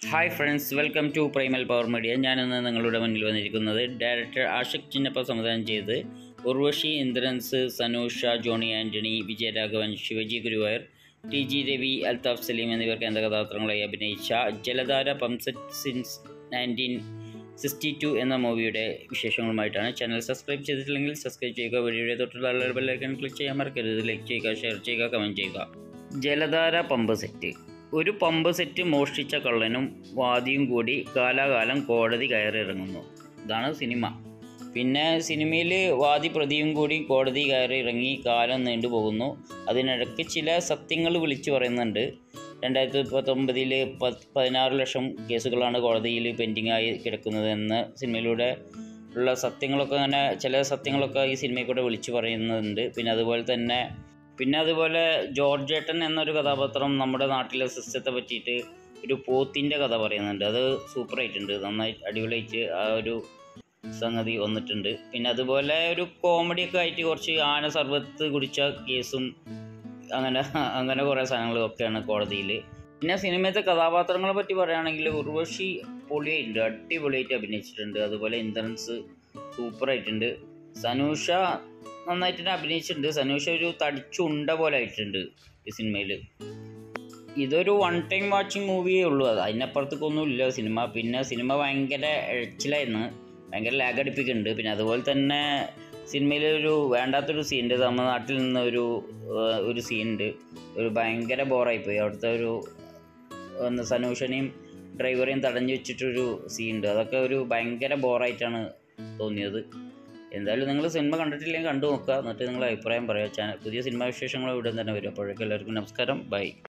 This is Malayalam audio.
hi friends welcome to primal power media ഞാനിന്ന് നിങ്ങളുടെ മുന്നിൽ വന്നിരിക്കുന്നത് ഡയറക്ടർ ആഷിഖ് ചിന്നപ്പ സംവിധാനം ചെയ്ത് ഉർവശി ഇന്ദ്രൻസ് സനൂഷ ജോണി ആൻ്റണി വിജയരാഘവൻ ശിവജി ഗുരുവായൂർ ടി ജി രവി അൽതാഫ് സലീം എന്നിവർ കേന്ദ്ര കഥാപാത്രങ്ങളായി അഭിനയിച്ച Jaladhara pumpset since nineteen sixty two എന്ന മൂവിയുടെ വിശേഷങ്ങളുമായിട്ടാണ് ചാനൽ സബ്സ്ക്രൈബ് ചെയ്തിട്ടില്ലെങ്കിൽ സബ്സ്ക്രൈബ് ചെയ്യുക വീഡിയോയുടെ തൊട്ടുള്ള ബെല്ലൈക്കൺ ക്ലിക്ക് ചെയ്യാൻ മറക്കരുത് ലൈക്ക് ചെയ്യുക ഷെയർ ചെയ്യുക കമൻറ്റ് ചെയ്യുക ജലധാര പമ്പ് സെറ്റ് ഒരു പമ്പ് സെറ്റ് മോഷ്ടിച്ച കള്ളനും വാദിയും കൂടി കാലാകാലം കോടതി കയറിയിറങ്ങുന്നു ഇതാണ് സിനിമ പിന്നെ സിനിമയിൽ വാദി പ്രതിയും കൂടി കോടതി കയറി ഇറങ്ങി കാലം നീണ്ടുപോകുന്നു അതിനിടയ്ക്ക് ചില സത്യങ്ങൾ വിളിച്ചു പറയുന്നുണ്ട് രണ്ടായിരത്തി പത്തൊമ്പതിൽ പതിനാറ് ലക്ഷം കേസുകളാണ് കോടതിയിൽ പെൻഡിങ് ആയി കിടക്കുന്നതെന്ന് സിനിമയിലൂടെ ഉള്ള സത്യങ്ങളൊക്കെ അങ്ങനെ ചില സത്യങ്ങളൊക്കെ ഈ സിനിമയിൽ കൂടെ വിളിച്ചു പറയുന്നുണ്ട് പിന്നെ അതുപോലെ തന്നെ പിന്നെ അതുപോലെ ജോർജേട്ടൻ എന്നൊരു കഥാപാത്രം നമ്മുടെ നാട്ടിലെ സിസ്റ്റത്തെ പറ്റിയിട്ട് ഒരു പോത്തിൻ്റെ കഥ പറയുന്നുണ്ട് അത് സൂപ്പറായിട്ടുണ്ട് നന്നായി അടിപൊളിയായിട്ട് ആ ഒരു സംഗതി വന്നിട്ടുണ്ട് പിന്നെ അതുപോലെ ഒരു കോമഡിയൊക്കെ ആയിട്ട് കുറച്ച് ആന സർബത്ത് കുടിച്ച കേസും അങ്ങനെ അങ്ങനെ കുറേ സാധനങ്ങളൊക്കെയാണ് കോടതിയിൽ പിന്നെ സിനിമയത്തെ കഥാപാത്രങ്ങളെ പറ്റി പറയുകയാണെങ്കിൽ ഉർവശി പൊളിയായിട്ടുണ്ട് അടിപൊളിയായിട്ട് അഭിനയിച്ചിട്ടുണ്ട് അതുപോലെ ഇന്ദ്രൻസ് സൂപ്പറായിട്ടുണ്ട് സനൂഷ നന്നായിട്ട് തന്നെ അഭിനയിച്ചിട്ടുണ്ട് സനൂഷ ഒരു തടിച്ചുണ്ട പോലെ ആയിട്ടുണ്ട് ഈ സിനിമയിൽ ഇതൊരു വൺ ടൈം വാച്ചിങ് മൂവിയേ ഉള്ളൂ അത് അതിനപ്പുറത്തേക്കൊന്നും ഇല്ല സിനിമ പിന്നെ സിനിമ ഭയങ്കര എഴച്ചിലായിരുന്നു ഭയങ്കര ലാഗ് അടിപ്പിക്കുന്നുണ്ട് പിന്നെ അതുപോലെ തന്നെ സിനിമയിൽ ഒരു വേണ്ടാത്തൊരു സീനുണ്ട് തമിഴ്നാട്ടിൽ നിന്ന് ഒരു ഏഹ്, ഒരു സീനുണ്ട് ഒരു ഭയങ്കര ബോറായിപ്പോയി അവിടുത്തെ ഒരു ഒന്ന് സനൂഷനെയും ഡ്രൈവറെയും തടഞ്ഞു വെച്ചിട്ടൊരു സീനുണ്ട് അതൊക്കെ ഒരു ഭയങ്കര ബോറായിട്ടാണ് തോന്നിയത് എന്തായാലും നിങ്ങൾ സിനിമ കണ്ടിട്ടില്ലെങ്കിൽ കണ്ടു നോക്കുക എന്നിട്ട് നിങ്ങൾ അഭിപ്രായം പറയാം ചാനൽ പുതിയ സിനിമാ വിശേഷങ്ങൾ ഇവിടെ തന്നെ വരും അപ്പോഴേക്കും എല്ലാവർക്കും നമസ്കാരം ബൈ